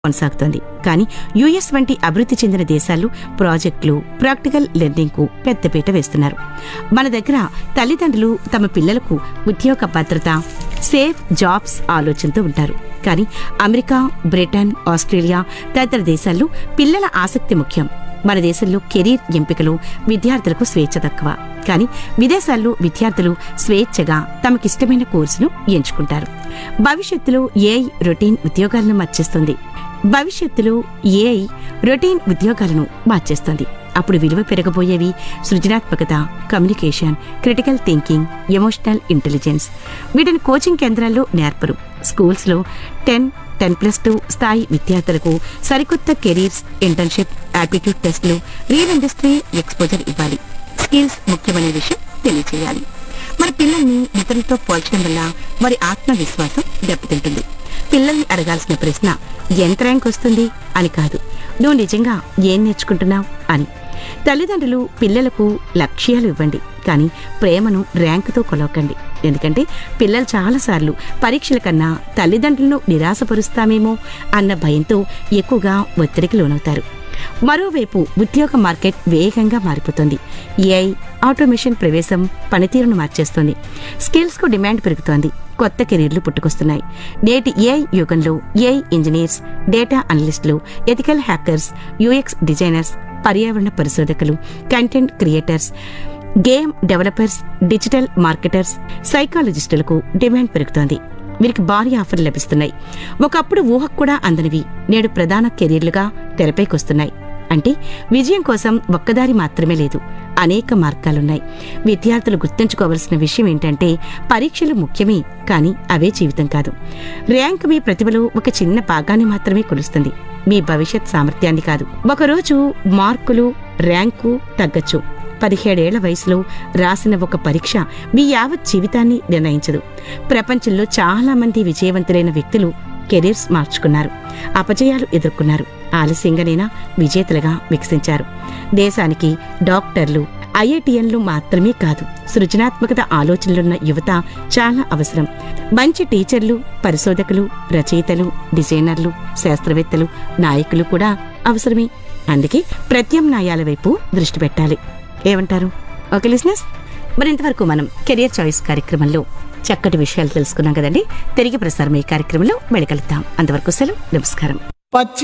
కొనసాగుతోంది కానీ యుఎస్ వంటి అభివృద్ధి చెందిన దేశాలు ప్రాజెక్టులు ప్రాక్టికల్ లెర్నింగ్ కు పెద్దపీట వేస్తున్నారు మన దగ్గర తల్లిదండ్రులు తమ పిల్లలకు ఉద్యోగ భద్రత సేఫ్ జాబ్స్ ఆలోచనతో ఉంటారు కానీ అమెరికా బ్రిటన్ ఆస్ట్రేలియా తదితర దేశాల్లో పిల్లల ఆసక్తి ముఖ్యం మన దేశంలో కెరీర్ ఎంపికలు విద్యార్థులకు స్వేచ్ఛ తక్కువ కానీ విదేశాల్లో విద్యార్థులు స్వేచ్ఛగా తమకిష్టమైన కోర్సును ఎంచుకుంటారు భవిష్యత్తులో ఏఐ రొటీన్ ఉద్యోగాలను మార్చేస్తుంది భవిష్యత్తులో ఏఐ రొటీన్ ఉద్యోగాలను మార్చేస్తుంది అప్పుడు విలువ పెరగబోయేవి సృజనాత్మకత communication critical thinking emotional intelligence వీటిని కోచింగ్ కేంద్రాల్లో నేర్పరు స్కూల్స్లో టెన్ టెన్ ప్లస్ టూ స్థాయి విద్యార్థులకు సరికొత్త కెరీర్స్ ఇంటర్న్షిప్ యాప్టిట్యూడ్ టెస్టులు రియల్ ఇండస్ట్రీ ఎక్స్పోజర్ ఇవ్వాలి స్కిల్స్ ముఖ్యమనే విషయం తెలియచేయాలి మన పిల్లల్ని ఇతరులతో పోల్చడం వల్ల వారి ఆత్మవిశ్వాసం దెబ్బతింటుంది పిల్లల్ని అడగాల్సిన ప్రశ్న ఎంత ర్యాంక్ వస్తుంది అని కాదు నువ్వు నిజంగా ఏం నేర్చుకుంటున్నావు అని తల్లిదండ్రులు పిల్లలకు లక్ష్యాలు ఇవ్వండి కానీ ప్రేమను ర్యాంకుతో కొలవకండి ఎందుకంటే పిల్లలు చాలాసార్లు పరీక్షల కన్నా తల్లిదండ్రులను నిరాశపరుస్తామేమో అన్న భయంతో ఎక్కువగా ఒత్తిడికి లోనవుతారు మరోవైపు ఉద్యోగ మార్కెట్ వేగంగా మారిపోతుంది ఏఐ ఆటోమేషన్ ప్రవేశం పనితీరును మార్చేస్తుంది స్కిల్స్ కు డిమాండ్ పెరుగుతోంది కొత్త కెరీర్లు పుట్టుకొస్తున్నాయి నేటి ఏఐ యుగంలో ఏఐ ఇంజనీర్స్ డేటా అనలిస్టులు ఎథికల్ హ్యాకర్స్ యూఎక్స్ డిజైనర్స్ పర్యావరణ పరిశోధకులు content creators game developers digital marketers సైకాలజిస్టులకు డిమాండ్ పెరుగుతోంది వీరికి భారీ ఆఫర్లు లభిస్తున్నాయి ఒకప్పుడు ఊహకు కూడా అందనివి నేడు ప్రధాన కెరీర్లుగా తెరపైకొస్తున్నాయి అంటే విజయం కోసం ఒక్కదారి మాత్రమే లేదు అనేక మార్గాలున్నాయి విద్యార్థులు గుర్తుంచుకోవలసిన విషయం ఏంటంటే పరీక్షలు ముఖ్యమే కానీ అవే జీవితం కాదు ర్యాంక్ మీ ప్రతిభలో ఒక చిన్న భాగాన్ని మాత్రమే కొలుస్తుంది మీ భవిష్యత్ సామర్థ్యాన్ని కాదు ఒకరోజు మార్కులు ర్యాంకు తగ్గచ్చు పదిహేడేళ్ల వయసులో రాసిన ఒక పరీక్ష మీ యావత్ జీవితాన్ని నిర్ణయించదు ప్రపంచంలో చాలా మంది విజయవంతులైన వ్యక్తులు కెరీర్స్ మార్చుకున్నారు అపజయాలు ఎదుర్కొన్నారు ఆలస్యంగానైనా విజేతలుగా వికసించారు దేశానికి డాక్టర్లు ఐఐటిఎన్లు మాత్రమే కాదు సృజనాత్మకత ఆలోచనలున్న యువత చాలా అవసరం మంచి టీచర్లు పరిశోధకులు రచయితలు డిజైనర్లు శాస్త్రవేత్తలు నాయకులు కూడా అవసరమే అందుకే ప్రత్యామ్నాయాల వైపు దృష్టి పెట్టాలి ఏమంటారు ఓకే లిసినెస్ మరి ఇంతవరకు మనం కెరియర్ చాయిస్ కార్యక్రమంలో చక్కటి విషయాలు తెలుసుకున్నాం కదండి తిరిగి ప్రసారం ఈ కార్యక్రమంలో వెళ్ళగలుగుతాం అంతవరకు సెలవు నమస్కారం పచ్చి